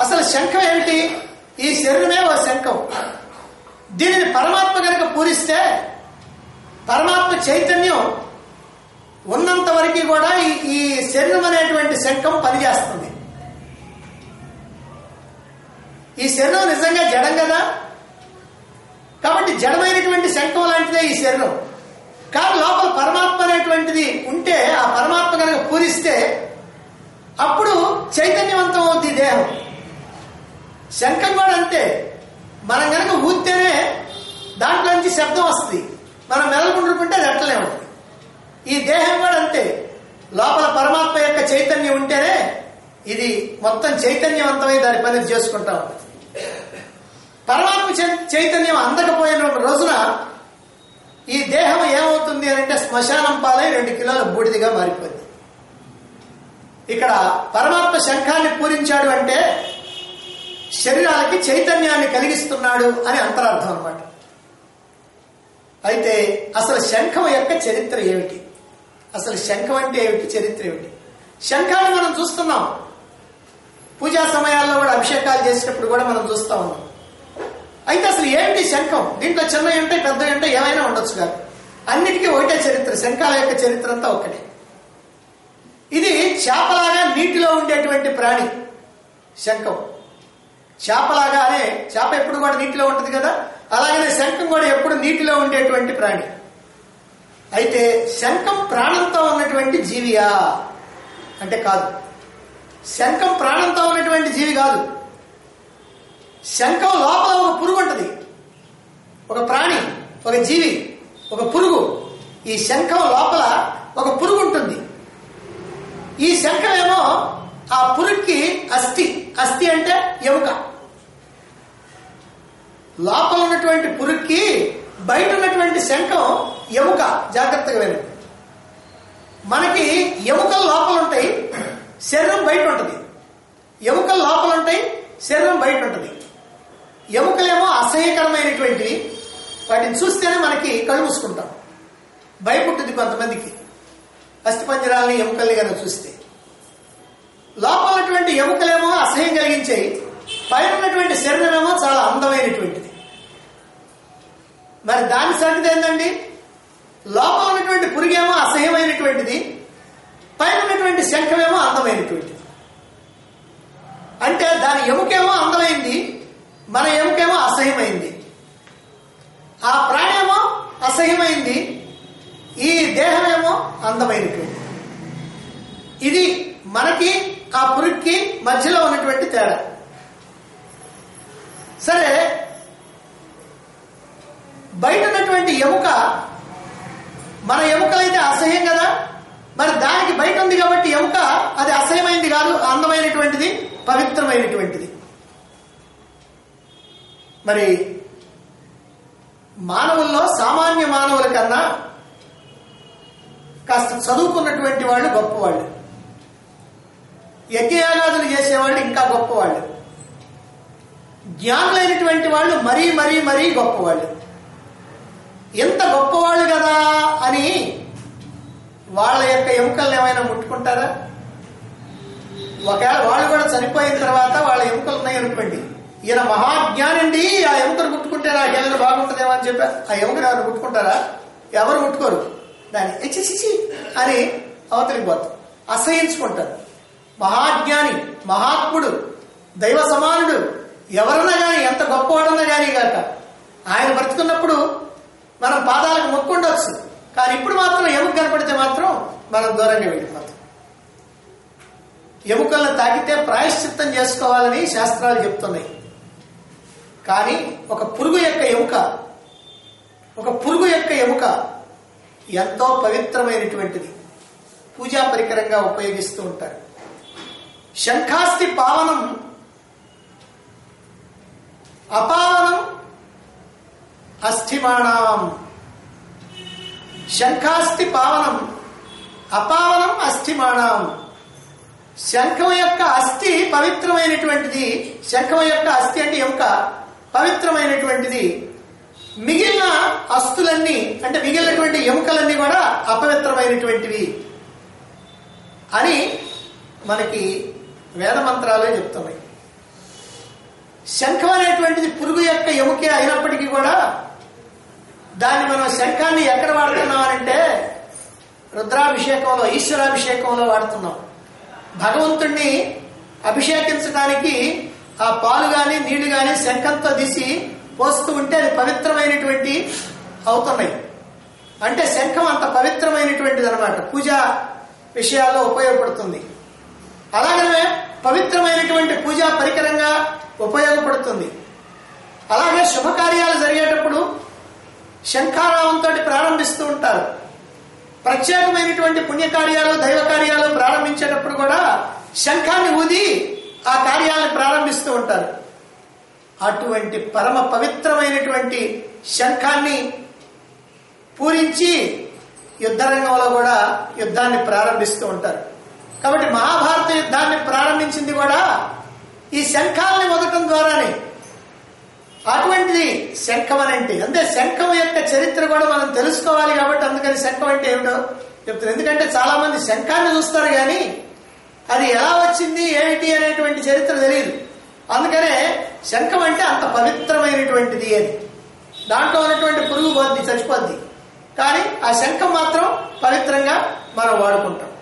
అసలు శంఖం ఏమిటి ఈ శరీరమే ఓ శంఖం దీనిని పరమాత్మ కనుక పూరిస్తే పరమాత్మ చైతన్యం ఉన్నంత వరకు కూడా ఈ ఈ శరీరం అనేటువంటి శంఖం పనిచేస్తుంది ఈ శరీరం నిజంగా జడం కదా కాబట్టి జడమైనటువంటి శంఖం లాంటిదే ఈ శరీరం కానీ లోపల పరమాత్మ అనేటువంటిది ఉంటే ఆ పరమాత్మ కనుక పూరిస్తే అప్పుడు చైతన్యవంతం అవుద్ది దేహం శంఖం కూడా అంతే మనం కనుక ఊస్తేనే దాంట్లో నుంచి శబ్దం వస్తుంది మనం మెదలుకుంటుంటే అది అట్లనే ఉంటుంది ఈ దేహం కూడా అంతే లోపల పరమాత్మ యొక్క చైతన్యం ఉంటేనే ఇది మొత్తం చైతన్యవంతమై దాని పని చేసుకుంటా ఉంటుంది పరమాత్మ చై- చైతన్యం అందకపోయిన రోజున ఈ దేహం ఏమవుతుంది అని అంటే శ్మశానం పాలై రెండు కిలోల బూడిదిగా మారిపోయింది ఇక్కడ పరమాత్మ శంఖాన్ని పూరించాడు అంటే శరీరాలకి చైతన్యాన్ని కలిగిస్తున్నాడు అని అంతరార్థం అన్నమాట అయితే అసలు శంఖం యొక్క చరిత్ర ఏమిటి అసలు శంఖం అంటే ఏమిటి చరిత్ర ఏమిటి శంఖాన్ని మనం చూస్తున్నాం పూజా సమయాల్లో కూడా అభిషేకాలు చేసేటప్పుడు కూడా మనం చూస్తా ఉన్నాం అయితే అసలు ఏంటి శంఖం దీంట్లో చిన్నవి ఉంటాయి పెద్దవి ఉంటాయి ఏమైనా ఉండొచ్చు కాదు అన్నిటికీ ఒకటే చరిత్ర శంఖాల యొక్క చరిత్ర అంతా ఒకటే ఇది చేపలాగా నీటిలో ఉండేటువంటి ప్రాణి శంఖం చేపలాగా అనే చేప ఎప్పుడు కూడా నీటిలో ఉంటుంది కదా అలాగనే శంఖం కూడా ఎప్పుడు నీటిలో ఉండేటువంటి ప్రాణి అయితే శంఖం ప్రాణంతో ఉన్నటువంటి జీవియా అంటే కాదు శంఖం ప్రాణంతో ఉన్నటువంటి జీవి కాదు శంఖం లోపల ఒక పురుగు ఉంటుంది ఒక ప్రాణి ఒక జీవి ఒక పురుగు ఈ శంఖం లోపల ఒక పురుగు ఉంటుంది ఈ శంఖం ఏమో ఆ పురుగుకి అస్థి అస్థి అంటే ఎముక లోపల ఉన్నటువంటి పురుగుకి బయట ఉన్నటువంటి శంఖం ఎముక జాగ్రత్తగా వినండి మనకి ఎముకలు లోపల ఉంటాయి శరీరం బయట ఉంటుంది ఎముకలు లోపల ఉంటాయి శరీరం బయట ఉంటుంది ఎముకలేమో అసహ్యకరమైనటువంటివి వాటిని చూస్తేనే మనకి కళ్ళు మూసుకుంటాం భయపుట్టుద్ది కొంతమందికి అస్థిపంజరాలని ఎముకల్ని కనుక చూస్తే లోపల ఉన్నటువంటి ఎముకలేమో అసహ్యం కలిగించాయి పైన ఉన్నటువంటి శరీరమేమో చాలా అందమైనటువంటిది మరి దాని సంగతి ఏంటండి లోపల ఉన్నటువంటి పురుగేమో అసహ్యమైనటువంటిది పైన ఉన్నటువంటి శంఖమేమో అందమైనటువంటిది అంటే దాని ఎముకేమో అందమైంది మన ఎముకేమో అసహ్యమైంది ఆ ప్రాణేమో అసహ్యమైంది ఈ దేహమేమో అందమైనటువంటి ఇది మనకి ఆ పురుగుకి మధ్యలో ఉన్నటువంటి తేడా సరే బయట ఉన్నటువంటి ఎముక మన ఎముకలైతే అసహ్యం కదా మరి దానికి బయట ఉంది కాబట్టి ఎముక అది అసహ్యమైంది కాదు అందమైనటువంటిది పవిత్రమైనటువంటిది మరి మానవుల్లో సామాన్య మానవుల కన్నా కాస్త చదువుకున్నటువంటి వాళ్ళు గొప్పవాళ్ళు యజ్ఞయాగాదులు చేసేవాళ్ళు ఇంకా గొప్పవాళ్ళు జ్ఞానులైనటువంటి వాళ్ళు మరీ మరీ మరీ గొప్పవాళ్ళు ఎంత గొప్పవాళ్ళు కదా అని వాళ్ళ యొక్క ఎముకల్ని ఏమైనా ముట్టుకుంటారా ఒకవేళ వాళ్ళు కూడా చనిపోయిన తర్వాత వాళ్ళ ఎముకలు ఉన్నాయి అనుకోండి ఈయన మహాజ్ఞానండి ఆ ఎముకను ముట్టుకుంటే నాకు ఏమైనా బాగుంటుందేమో అని చెప్పి ఆ ఎముకను ఎవరు ముట్టుకుంటారా ఎవరు ముట్టుకోరు దాన్ని ఎచ్చిచి అని అవతలికి పోతారు అసహించుకుంటారు మహాజ్ఞాని మహాత్ముడు దైవ సమానుడు ఎవరన్నా కానీ ఎంత గొప్పవాడన్నా కానీ కాక ఆయన బ్రతుకున్నప్పుడు మనం పాదాలకు మొక్కుండొచ్చు కానీ ఇప్పుడు మాత్రం ఎముక కనపడితే మాత్రం మనం దూరంగా వెళ్ళిపోతాం ఎముకలను తాకితే ప్రాయశ్చిత్తం చేసుకోవాలని శాస్త్రాలు చెప్తున్నాయి కానీ ఒక పురుగు యొక్క ఎముక ఒక పురుగు యొక్క ఎముక ఎంతో పవిత్రమైనటువంటిది పూజా పరికరంగా ఉపయోగిస్తూ ఉంటారు శంఖాస్తి పావనం అపావనం అస్థిమాణం శంఖాస్తి పావనం అపావనం అస్థిమాణం శంఖం యొక్క అస్థి పవిత్రమైనటువంటిది శంఖం యొక్క అస్థి అంటే ఎముక పవిత్రమైనటువంటిది మిగిలిన అస్తులన్నీ అంటే మిగిలినటువంటి ఎముకలన్నీ కూడా అపవిత్రమైనటువంటివి అని మనకి వేద మంత్రాలే చెప్తున్నాయి శంఖం అనేటువంటిది పురుగు యొక్క ఎముకే అయినప్పటికీ కూడా దాన్ని మనం శంఖాన్ని ఎక్కడ వాడుతున్నాం అంటే రుద్రాభిషేకంలో ఈశ్వరాభిషేకంలో వాడుతున్నాం భగవంతుణ్ణి అభిషేకించడానికి ఆ పాలు గాని నీళ్లు గాని శంఖంతో తీసి పోస్తూ ఉంటే అది పవిత్రమైనటువంటి అవుతున్నాయి అంటే శంఖం అంత పవిత్రమైనటువంటిది అనమాట పూజా విషయాల్లో ఉపయోగపడుతుంది అలాగనే పవిత్రమైనటువంటి పూజా పరికరంగా ఉపయోగపడుతుంది అలాగే శుభకార్యాలు జరిగేటప్పుడు శంఖారావంతో ప్రారంభిస్తూ ఉంటారు ప్రత్యేకమైనటువంటి పుణ్యకార్యాలు దైవ కార్యాలు ప్రారంభించేటప్పుడు కూడా శంఖాన్ని ఊది ఆ కార్యాలను ప్రారంభిస్తూ ఉంటారు అటువంటి పరమ పవిత్రమైనటువంటి శంఖాన్ని పూరించి యుద్ధరంగంలో కూడా యుద్ధాన్ని ప్రారంభిస్తూ ఉంటారు కాబట్టి మహాభారత యుద్ధాన్ని ప్రారంభించింది కూడా ఈ శంఖాలని వదటం ద్వారానే అటువంటిది శంఖం అని అంటే అంటే శంఖం యొక్క చరిత్ర కూడా మనం తెలుసుకోవాలి కాబట్టి అందుకని శంఖం అంటే ఏమిటో చెప్తారు ఎందుకంటే చాలా మంది శంఖాన్ని చూస్తారు కానీ అది ఎలా వచ్చింది ఏమిటి అనేటువంటి చరిత్ర తెలియదు అందుకనే శంఖం అంటే అంత పవిత్రమైనటువంటిది అని దాంట్లో ఉన్నటువంటి పురుగు పోద్ది చచ్చిపోద్ది కానీ ఆ శంఖం మాత్రం పవిత్రంగా మనం వాడుకుంటాం